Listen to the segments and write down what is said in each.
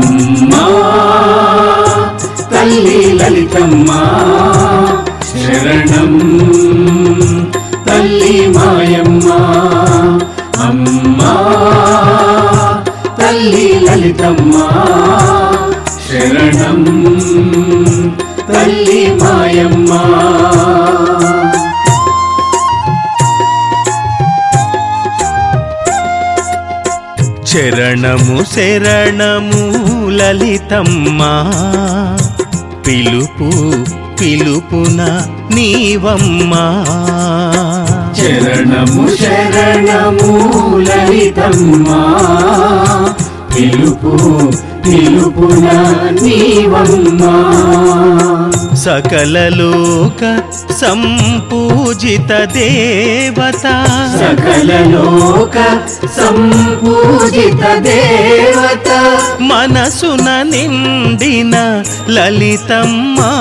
అమ్మా తల్లి లలితమ్మ శరణం తల్లి మాయమ్మ అమ్మా తల్లి లలితమ్మ శరణం తల్లి మాయమ్మ చరణము శరణము లలితమ్మా పిలుపు పిలుపున నీవమ్మా చరణము శరణము లలితమ్మా పిలుపు పిలుపున నీవమ్మా సకల లోక సంపూజిత దేవత సకల లోక సంపూజిత దేవత మనసున నిండిన లలితమ్మా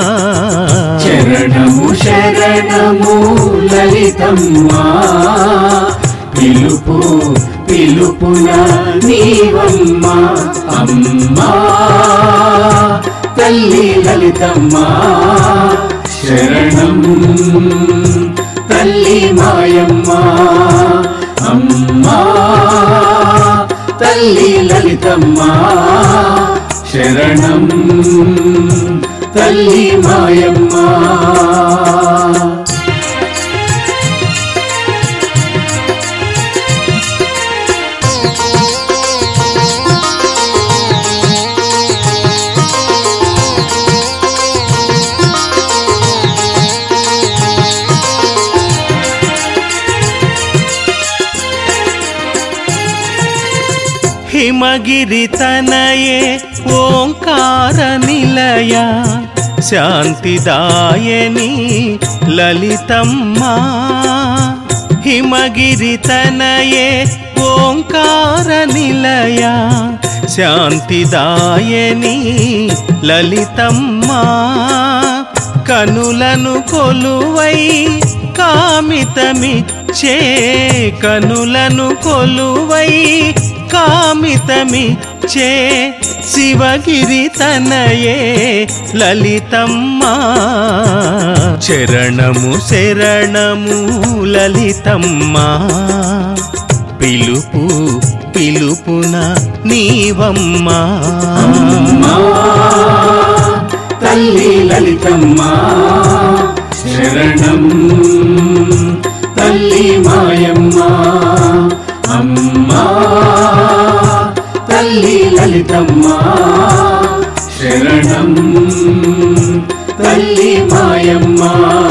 చరణము శరణము లలితమ్మా పిలుపు పిలుపున నీవమ్మా అమ్మా తల్లి లలితమ్మా శరణం తల్లి మాయమ్మా అమ్మా తల్లి లలితమ్మా శరణం తల్లి మాయమ్మా హిమగిరి తనయే ఓంకార నిలయ శాంతిదాయని లలితమ్మా హిమగిరి తనయే ఓంకార నిలయ శాంతిదాయని లలితమ్మా కనులను కొలువై కామితమిచ్చే కనులను కొలువై కామితమిచ్చే శివగిరి తనయే లలితమ్మా చరణము శరణము లలితమ్మా పిలుపు పిలుపున నీవమ్మా అమ్మా తల్లి లలితమ్మా శరణం తల్లి మాయమ్మా అమ్మా తల్లి లలితమ్మా శరణం తల్లి మాయమ్మా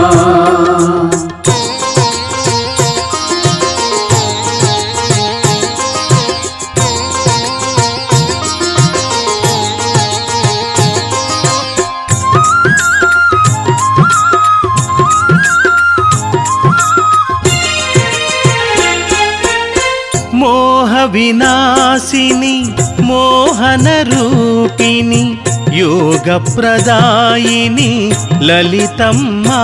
మోహ వినాశిని మోహన రూపిణి యోగ ప్రదాయిని లలితమ్మా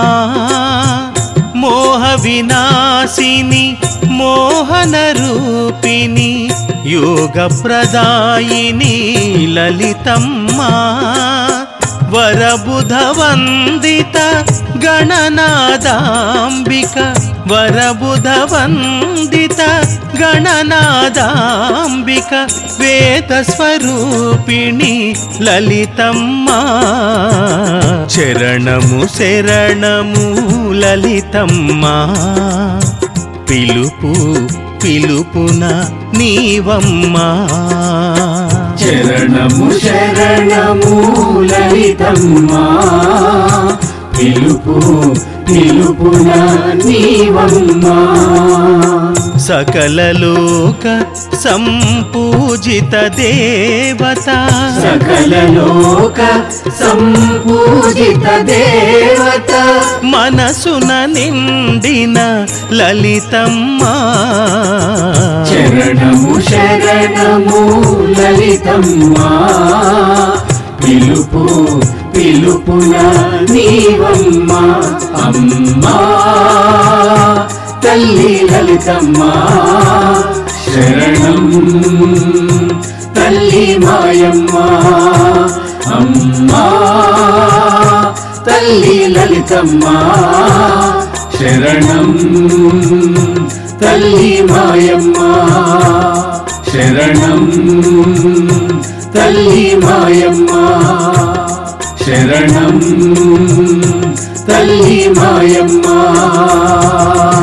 మోహ వినాశిని మోహన రూపిణి యోగ ప్రదాయిని లలితమ్మా వరబుధ వందిత గణనాదాంబిక వరబుధ వందిత గణనాదాంబిక వేద స్వరూపిణి లలితమ్మా చరణము శరణము లలితమ్మా పిలుపు పిలుపున నీవమ్మా చరణము శరణము లలితమ్మా పిలుపు పిలుపున నీవమ్మా సకల లోక సంపూజిత దేవత సకల లోక సంపూజిత దేవత మనసున నిండిన లలితమ్మా చరణము శరణము లలితమ్మా పిలుపు పిలుపున నీవమ్మా అమ్మా తల్లి లలితమ్మా శరణం తల్లి మాయమ్మ అమ్మా తల్లి లలితమ్మ శరణం తల్లి మాయమ్మ శరణం తల్లి మాయమ్మ శరణం తల్లి మాయమ్మ